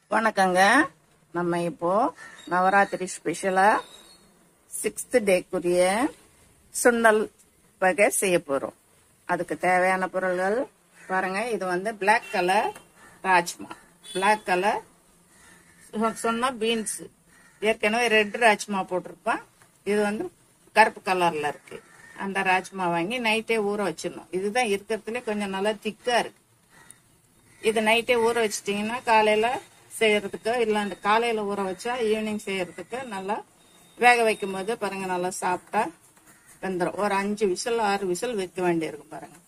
வணக்கங்க நம்ம இப்போ நவராத்திரி ஸ்பெஷலா சிக்ஸ்த் டேக்குரிய சுண்டல் வகை செய்ய போறோம் அதுக்கு தேவையான பொருள்கள் பாருங்க இது வந்து black colour rajma black colour சொன்னா பீன்ஸ் ஏற்கனவே ரெட் ராஜ்மா போட்டிருப்பேன் இது வந்து கருப்பு கலர்ல இருக்கு அந்த ராஜ்மா வாங்கி நைட்டே ஊற வச்சிடணும் இதுதான் இருக்கிறதுலே கொஞ்சம் நல்லா திக்கா இருக்கு இது நைட்டே ஊற வச்சிட்டிங்கன்னா காலையில செய்யறதுக்கு இல்ல காலையில ஊற வச்சா ஈவினிங் செய்யறதுக்கு நல்லா வேக வைக்கும் போது பாருங்க நல்லா சாப்பிட்டா வெந்துடும் ஒரு அஞ்சு விசில் ஆறு விசில் வைக்க வேண்டியிருக்கும் பாருங்க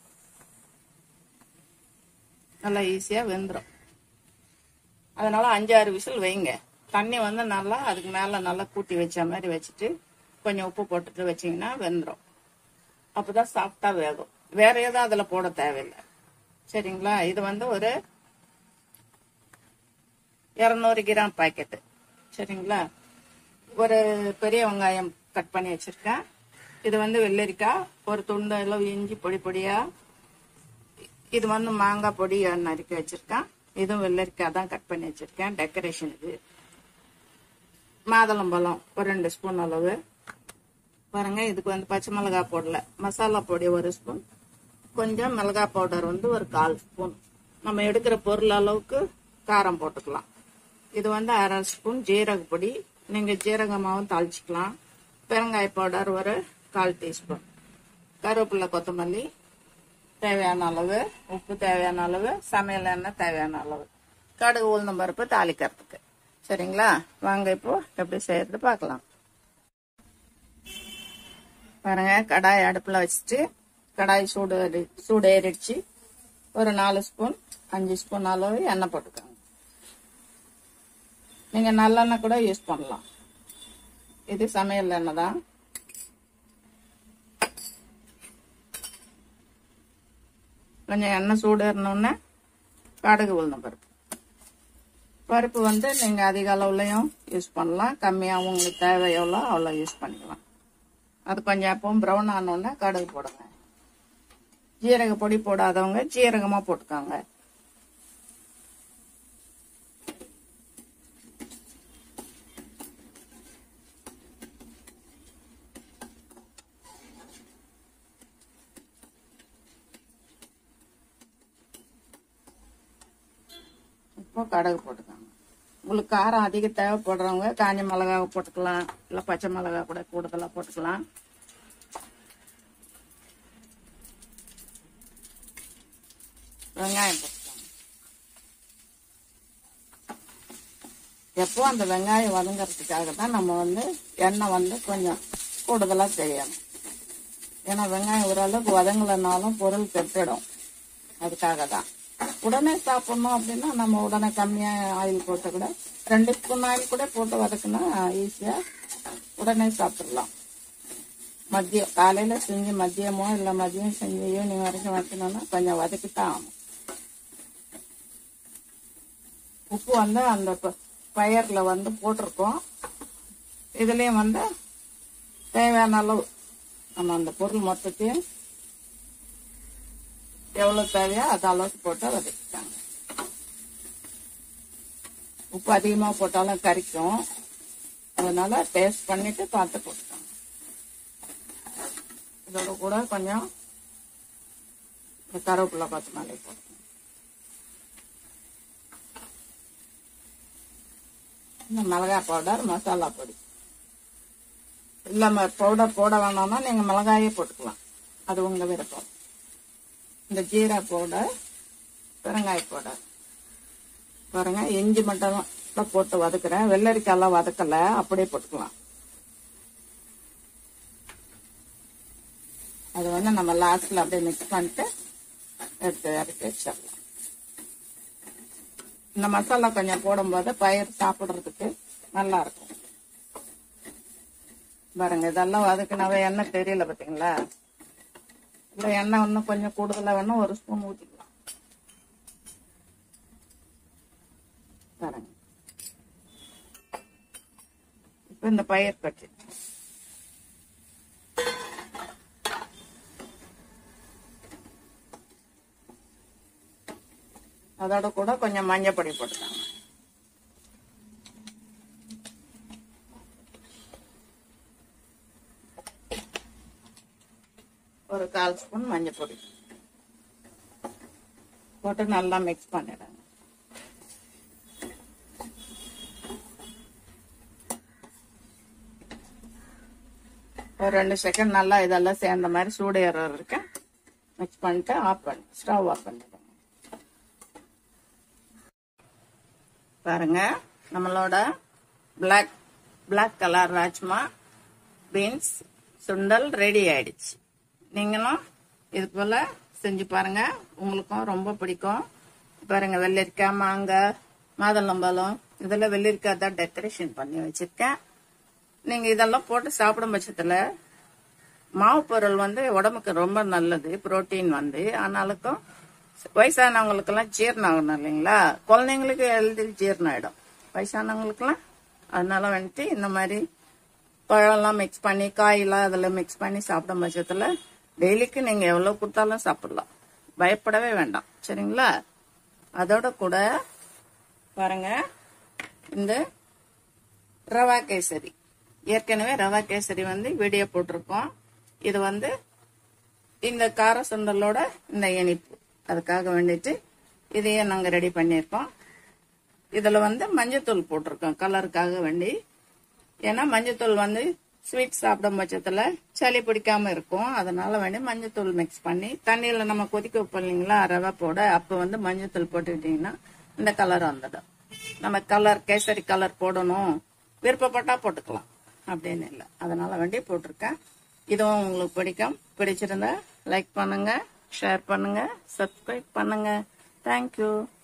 நல்லா ஈஸியா வெந்துடும் அதனால அஞ்சு ஆறு விசில் வைங்க தண்ணி வந்து நல்லா அதுக்கு மேல நல்லா கூட்டி வச்ச மாதிரி வச்சுட்டு கொஞ்சம் உப்பு போட்டுட்டு வச்சீங்கன்னா வெந்துடும் அப்பதான் சாப்பிட்டா வேகும் வேற எதுவும் அதுல போட தேவையில்லை சரிங்களா இது வந்து ஒரு இரநூறு கிராம் பாக்கெட்டு சரிங்களா ஒரு பெரிய வெங்காயம் கட் பண்ணி வச்சிருக்கேன் இது வந்து வெள்ளரிக்காய் ஒரு துண்டு அளவு இஞ்சி பொடி பொடியா இது வந்து மாங்காய் பொடி நறுக்கி வச்சிருக்கேன் இதுவும் வெள்ளரிக்காய் தான் கட் பண்ணி வச்சிருக்கேன் டெக்கரேஷனுக்கு மாதுளம்பழம் ஒரு ரெண்டு ஸ்பூன் அளவு பாருங்க இதுக்கு வந்து பச்சை மிளகாய் போடல மசாலா பொடி ஒரு ஸ்பூன் கொஞ்சம் மிளகாய் பவுடர் வந்து ஒரு கால் ஸ்பூன் நம்ம எடுக்கிற பொருள் அளவுக்கு காரம் போட்டுக்கலாம் இது வந்து அரை ஸ்பூன் ஜீரக பொடி நீங்க ஜீரகமாவும் தாளிச்சிக்கலாம் பெருங்காய பவுடர் ஒரு கால் டீஸ்பூன் கருவேப்பிலை கொத்தமல்லி தேவையான அளவு உப்பு தேவையான அளவு சமையல் எண்ணெய் தேவையான அளவு கடுகு உளுந்தம் பருப்பு தாளிக்கிறதுக்கு சரிங்களா வாங்க இப்போ எப்படி செய்யறது பார்க்கலாம் பாருங்க கடாய் அடுப்புல வச்சுட்டு கடாய் சூடு ஏறி- சூடு ஏறிடுச்சு ஒரு நாலு ஸ்பூன் அஞ்சு ஸ்பூன் அளவு எண்ணெய் போட்டுக்கோங்க நீங்க நல்லெண்ணெய் கூட யூஸ் பண்ணலாம் இது சமையல் எண்ணெய் தான் கொஞ்சம் எண்ணெய் சூடு ஏறினோடனே கடுகு உளுந்தம் பருப்பு பருப்பு வந்து நீங்க அதிக அளவுலையும் யூஸ் பண்ணலாம் கம்மியாக உங்களுக்கு தேவை எவ்வளோ அவ்வளோ யூஸ் பண்ணிக்கலாம் அது கொஞ்சம் எப்பவும் ப்ரௌன் ஆனோடனே கடுகு போடுங்க ஜீரக பொடி போடாதவங்க ஜீரகமா போட்டுக்கோங்க இப்போ கடுகு போட்டுக்கோங்க உங்களுக்கு காரம் அதிக தேவைப்படுறவங்க காஞ்ச மிளகா போட்டுக்கலாம் இல்லை பச்சை மிளகா கூட கூடுதலாக போட்டுக்கலாம் வெங்காயம் போட்டுக்கோங்க எப்போ அந்த வெங்காயம் வதங்கறதுக்காக தான் நம்ம வந்து எண்ணெய் வந்து கொஞ்சம் கூடுதலாக செய்யணும் ஏன்னா வெங்காயம் ஓரளவுக்கு வதங்கலைனாலும் பொருள் கெட்டுடும் அதுக்காக தான் உடனே சாப்பிடணும் அப்படின்னா நம்ம உடனே கம்மியாக ஆயில் போட்டு கூட ரெண்டு ஸ்பூன் ஆயில் கூட போட்டு வதக்குனா ஈஸியாக உடனே சாப்பிடலாம் மதியம் காலையில் செஞ்சு மதியமோ இல்லை மதியம் செஞ்சு ஈவினிங் வரைக்கும் வைக்கணும்னா கொஞ்சம் வதக்கித்தான் ஆகும் உப்பு வந்து அந்த ப- பயர்ல வந்து போட்டிருக்கோம் இதுலயும் வந்து தேவையான அளவு நம்ம அந்த பொருள் மொத்தத்தையும் எவ்வளவு தேவையோ அது அளவுக்கு போட்டு வதக்கிட்டாங்க உப்பு அதிகமா போட்டாலும் கரிக்கும் அதனால டேஸ்ட் பண்ணிட்டு பார்த்து போட்டுட்டாங்க இதோட கூட கொஞ்சம் இந்த கருவேப்பிலை கொத்தமல்லி போட்டு இந்த மிளகாய் பவுடர் மசாலா பொடி இல்லை பவுடர் போட வேணாம்னா நீங்கள் மிளகாயே போட்டுக்கலாம் அது உங்கள் விருப்பம் இந்த ஜீரா பவுடர் பெருங்காய பவுடர் பாருங்க இஞ்சி மட்டும் தான் போட்டு வதக்குறேன் வெள்ளரிக்காயெல்லாம் வதக்கலை அப்படியே போட்டுக்கலாம் அது வந்து நம்ம லாஸ்ட்ல அப்படியே மிக்ஸ் பண்ணிட்டு எடுத்து இறக்கி வச்சிடலாம் இந்த மசாலா கொஞ்சம் போடும்போது பயிர் சாப்பிடுறதுக்கு நல்லா இருக்கும் பாருங்க இதெல்லாம் வதக்குனாவே எண்ணெய் தெரியல பாத்தீங்களா இல்ல எண்ணெய் இன்னும் கொஞ்சம் கூடுதலா வேணா ஒரு ஸ்பூன் ஊத்திக்கலாம் பாருங்க இப்ப இந்த பயிர் கட்டு அதோட கூட கொஞ்சம் மஞ்சள் பொடி போட்டுக்காங்க கால் ஸ்பூன் மஞ்சள் பொடி போட்டு நல்லா மிக்ஸ் பண்ணிடுங்க ஒரு ரெண்டு செகண்ட் நல்லா இதெல்லாம் சேர்ந்த மாதிரி சூடு ஏற வரைக்கும் மிக்ஸ் பண்ணிட்டு ஆஃப் பண்ணி ஸ்டவ் ஆஃப் பண்ணிடுங்க பாருங்க நம்மளோட black black colour rajma beans சுண்டல் ரெடி ஆயிடுச்சு நீங்களும் இது போல செஞ்சு பாருங்க உங்களுக்கும் ரொம்ப பிடிக்கும் பாருங்க வெள்ளரிக்காய் மாங்காய் மாதுளம்பழம் இதெல்லாம் வெள்ளரிக்காய் தான் டெக்கரேஷன் பண்ணி வச்சிருக்கேன் நீங்க இதெல்லாம் போட்டு சாப்பிடும் பட்சத்துல மாவு பொருள் வந்து உடம்புக்கு ரொம்ப நல்லது புரோட்டீன் வந்து ஆனாலுக்கும் வயசானவங்களுக்கெல்லாம் ஜீரணம் ஆகணும் இல்லைங்களா குழந்தைங்களுக்கு எளிதில் ஜீரணம் ஆயிடும் வயசானவங்களுக்கெல்லாம் அதனால வந்துட்டு இந்த மாதிரி பழம்லாம் மிக்ஸ் பண்ணி காயெல்லாம் அதில் மிக்ஸ் பண்ணி சாப்பிடும் பட்சத்தில் டெய்லிக்கு நீங்கள் எவ்வளோ கொடுத்தாலும் சாப்பிடலாம் பயப்படவே வேண்டாம் சரிங்களா அதோட கூட பாருங்க இந்த ரவா கேசரி ஏற்கனவே ரவா கேசரி வந்து வீடியோ போட்டிருக்கோம் இது வந்து இந்த கார சுண்டலோட இந்த இனிப்பு அதுக்காக வேண்டிட்டு இதையும் நாங்கள் ரெடி பண்ணியிருக்கோம் இதில் வந்து மஞ்சத்தூள் போட்டிருக்கோம் கலருக்காக வேண்டி ஏன்னா மஞ்சத்தூள் வந்து ஸ்வீட் சாப்பிடும் பட்சத்தில் சளி பிடிக்காம இருக்கும் அதனால வேண்டி மஞ்சத்தூள் மிக்ஸ் பண்ணி தண்ணியில் நம்ம கொதிக்க வைப்போம் இல்லைங்களா ரவை போட அப்போ வந்து மஞ்சத்தூள் போட்டுக்கிட்டிங்கன்னா இந்த கலர் வந்துடும் நம்ம கலர் கேசரி கலர் போடணும் விருப்பப்பட்டா போட்டுக்கலாம் அப்படின்னு இல்லை அதனால வேண்டி போட்டிருக்கேன் இதுவும் உங்களுக்கு பிடிக்கும் பிடிச்சிருந்தா லைக் பண்ணுங்க ஷேர் பண்ணுங்க சப்ஸ்கிரைப் பண்ணுங்க தேங்க்யூ